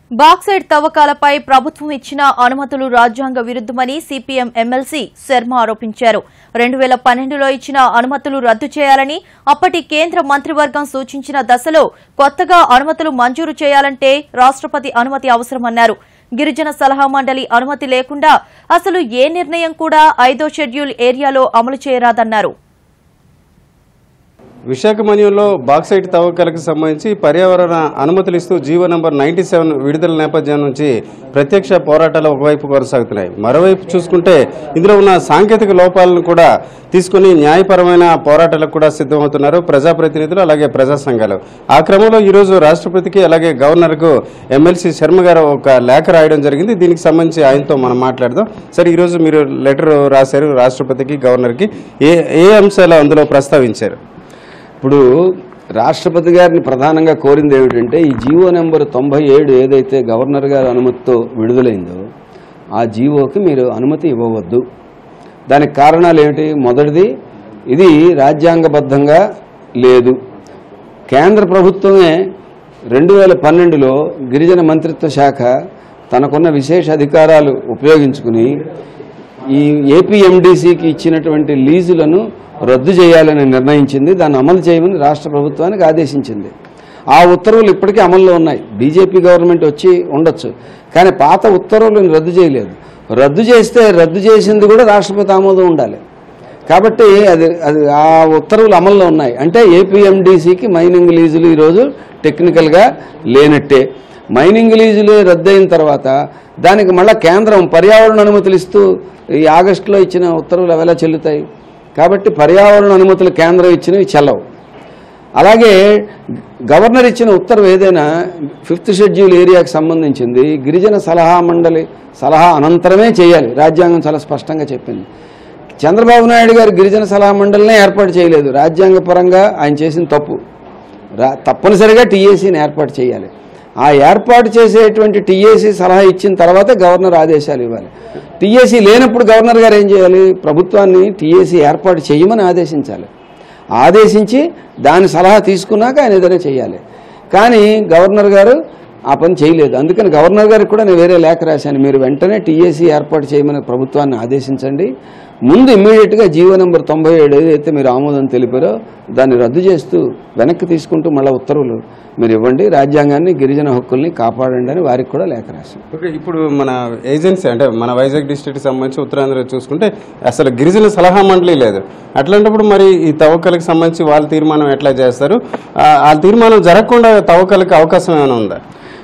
bauxite తవ్వకాలపై ప్రభుత్వం ఇచ్చిన అనుమతులు రాజ్యాంగ విరుద్దమని సిపిఎం ఎమ్మెల్సీ శర్మ ఆరోపించారు రెండు వేల పన్నెండులో ఇచ్చిన అనుమతులు రద్దు చేయాలని అప్పటి కేంద్ర మంత్రివర్గం సూచించిన దశలో కొత్తగా అనుమతులు మంజూరు చేయాలంటే రాష్ట్రపతి అనుమతి అవసరమన్నారు గిరిజన సలహా మండలి అనుమతి లేకుండా అసలు ఏ నిర్ణయం కూడా ఐదో షెడ్యూల్ ఏరియాలో అమలు చేయరాదన్నారు విశాఖ మన్యంలో బాక్సైట్ తవ్వకాలకు సంబంధించి పర్యావరణ అనుమతులు ఇస్తూ జీవో నంబర్ నైన్టీ సెవెన్ విడుదల నేపథ్యం నుంచి ప్రత్యక్ష పోరాటాలు ఒకవైపు కొనసాగుతున్నాయి మరోవైపు చూసుకుంటే ఇందులో ఉన్న సాంకేతిక లోపాలను కూడా తీసుకుని న్యాయపరమైన పోరాటాలకు కూడా సిద్ధమవుతున్నారు ప్రజాప్రతినిధులు అలాగే ప్రజా సంఘాలు ఆ క్రమంలో ఈరోజు రాష్ట్రపతికి అలాగే గవర్నర్కు ఎమ్మెల్సీ శర్మ గారు ఒక లేఖ రాయడం జరిగింది దీనికి సంబంధించి ఆయనతో మనం మాట్లాడదాం సరే ఈరోజు మీరు లెటర్ రాశారు రాష్ట్రపతికి గవర్నర్కి ఏ ఏ అంశాలు అందులో ప్రస్తావించారు ఇప్పుడు రాష్ట్రపతి గారిని ప్రధానంగా కోరింది ఏమిటంటే ఈ జీవో నెంబర్ తొంభై ఏడు ఏదైతే గవర్నర్ గారి అనుమతితో విడుదలైందో ఆ జీవోకి మీరు అనుమతి ఇవ్వవద్దు దానికి కారణాలు ఏమిటి మొదటిది ఇది రాజ్యాంగబద్ధంగా లేదు కేంద్ర ప్రభుత్వమే రెండు వేల పన్నెండులో గిరిజన మంత్రిత్వ శాఖ తనకున్న విశేష అధికారాలు ఉపయోగించుకుని ఈ ఏపీఎండిసికి ఇచ్చినటువంటి లీజులను రద్దు చేయాలని నిర్ణయించింది దాన్ని అమలు చేయమని రాష్ట్ర ప్రభుత్వానికి ఆదేశించింది ఆ ఉత్తర్వులు ఇప్పటికీ అమల్లో ఉన్నాయి బీజేపీ గవర్నమెంట్ వచ్చి ఉండొచ్చు కానీ పాత ఉత్తర్వులను రద్దు చేయలేదు రద్దు చేస్తే రద్దు చేసింది కూడా రాష్ట్రపతి ఆమోదం ఉండాలి కాబట్టి అది అది ఆ ఉత్తర్వులు అమల్లో ఉన్నాయి అంటే ఏపీఎండిసికి మైనింగ్ లీజులు ఈరోజు టెక్నికల్గా లేనట్టే మైనింగ్ లీజులు రద్దయిన తర్వాత దానికి మళ్ళా కేంద్రం పర్యావరణ అనుమతులు ఇస్తూ ఈ ఆగస్టులో ఇచ్చిన ఉత్తర్వులు అవి ఎలా చెల్లుతాయి కాబట్టి పర్యావరణ అనుమతులు కేంద్రం ఇచ్చినవి చెల్లవు అలాగే గవర్నర్ ఇచ్చిన ఉత్తర్వు ఏదైనా ఫిఫ్త్ షెడ్యూల్ ఏరియాకి సంబంధించింది గిరిజన సలహా మండలి సలహా అనంతరమే చేయాలి రాజ్యాంగం చాలా స్పష్టంగా చెప్పింది చంద్రబాబు నాయుడు గారు గిరిజన సలహా మండలినే ఏర్పాటు చేయలేదు రాజ్యాంగ పరంగా ఆయన చేసిన తప్పు రా తప్పనిసరిగా టీఏసీని ఏర్పాటు చేయాలి ఆ ఏర్పాటు చేసేటువంటి టీఏసీ సలహా ఇచ్చిన తర్వాత గవర్నర్ ఆదేశాలు ఇవ్వాలి టీఏసీ లేనప్పుడు గవర్నర్ గారు ఏం చేయాలి ప్రభుత్వాన్ని టీఏసీ ఏర్పాటు చేయమని ఆదేశించాలి ఆదేశించి దాని సలహా తీసుకున్నాక ఆయన ఏదైనా చేయాలి కానీ గవర్నర్ గారు ఆ పని చేయలేదు అందుకని గవర్నర్ గారికి కూడా నేను వేరే లేఖ రాశాను మీరు వెంటనే టీఏసీ ఏర్పాటు చేయమని ప్రభుత్వాన్ని ఆదేశించండి ముందు ఇమ్మీడియట్గా జీవో నెంబర్ తొంభై ఏడు ఏదైతే మీరు ఆమోదం తెలిపారో దాన్ని రద్దు చేస్తూ వెనక్కి తీసుకుంటూ మళ్ళీ ఉత్తర్వులు మీరు ఇవ్వండి రాజ్యాంగాన్ని గిరిజన హక్కుల్ని కాపాడండి అని వారికి కూడా లేఖ రాశాను ఓకే ఇప్పుడు మన ఏజెన్సీ అంటే మన వైజాగ్ డిస్ట్రిక్ట్ సంబంధించి ఉత్తరాంధ్ర చూసుకుంటే అసలు గిరిజన సలహా మండలి లేదు అట్లాంటప్పుడు మరి ఈ తవ్వకాలకు సంబంధించి వాళ్ళ తీర్మానం ఎట్లా చేస్తారు ఆ- ఆ తీర్మానం జరగకుండా తవ్వకాలకు అవకాశం ఏమైనా ఉందా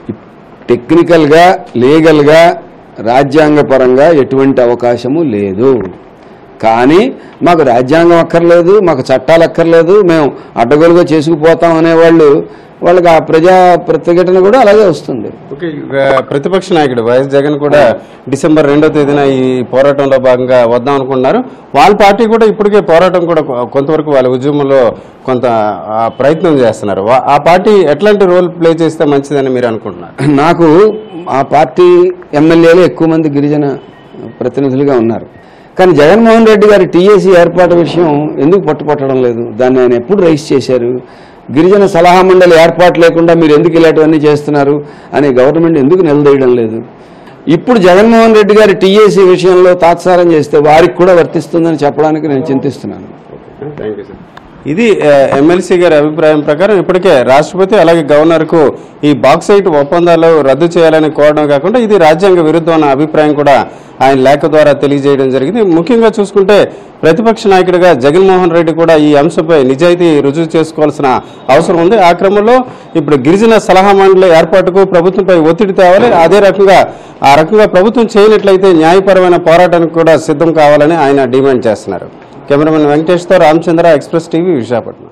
టెక్నికల్గా లీగల్గా రాజ్యాంగపరంగా ఎటువంటి అవకాశము లేదు కానీ మాకు రాజ్యాంగం అక్కర్లేదు మాకు చట్టాలు అక్కర్లేదు మేము అడ్డగోలుగా చేసుకుపోతాం అనేవాళ్ళు వాళ్ళకి ఆ ప్రజా ప్రతిఘటన కూడా అలాగే వస్తుంది ఓకే ఇక ప్రతిపక్ష నాయకుడు వైఎస్ జగన్ కూడా డిసెంబర్ రెండో తేదీన ఈ పోరాటంలో భాగంగా వద్దాం అనుకున్నారు వాళ్ళ పార్టీ కూడా ఇప్పటికే పోరాటం కూడా కొ- కొంతవరకు వాళ్ళ ఉద్యమంలో కొంత ఆ, ప్రయత్నం చేస్తున్నారు వా- ఆ పార్టీ ఎట్లాంటి రోల్ ప్లే చేస్తే మంచిదని మీరు అనుకుంటున్నారు నాకు ఆ పార్టీ ఎమ్మెల్యేలు ఎక్కువ మంది గిరిజన ప్రతినిధులుగా ఉన్నారు కానీ జగన్మోహన్ రెడ్డి గారి టీఏసీ ఏర్పాటు విషయం ఎందుకు పట్టుపట్టడం లేదు దాన్ని ఆయన ఎప్పుడు రైస్ చేశారు గిరిజన సలహా మండలి ఏర్పాటు లేకుండా మీరు ఎందుకు ఇలాంటివన్నీ చేస్తున్నారు అని గవర్నమెంట్ ఎందుకు నిలదీయడం లేదు ఇప్పుడు జగన్మోహన్ రెడ్డి గారి టీఏసీ విషయంలో తాత్సారం చేస్తే వారికి కూడా వర్తిస్తుందని చెప్పడానికి నేను చింతిస్తున్నాను థ్యాంక్ యూ సార్ ఇది ఎమ్మెల్సీ గారి అభిప్రాయం ప్రకారం ఇప్పటికే రాష్ట్రపతి అలాగే గవర్నర్కు ఈ బాక్సైట్ ఒప్పందాలు రద్దు చేయాలని కోరడం కాకుండా ఇది రాజ్యాంగ విరుద్ధం అన్న అభిప్రాయం కూడా ఆయన లేఖ ద్వారా తెలియజేయడం జరిగింది ముఖ్యంగా చూసుకుంటే ప్రతిపక్ష నాయకుడిగా జగన్మోహన్ రెడ్డి కూడా ఈ అంశంపై నిజాయితీ రుజువు చేసుకోవాల్సిన అవసరం ఉంది ఆ క్రమంలో ఇప్పుడు గిరిజన సలహా మండలి ఏర్పాటుకు ప్రభుత్వంపై ఒత్తిడి తేవాలి అదే రకంగా ఆ రకంగా ప్రభుత్వం చేయనట్లయితే న్యాయపరమైన పోరాటానికి కూడా సిద్ధం కావాలని ఆయన డిమాండ్ చేస్తున్నారు కెమెరామెన్ వెంకటేష్తో రామచంద్ర ఎక్స్ప్రెస్ టీవీ విశాఖపట్నం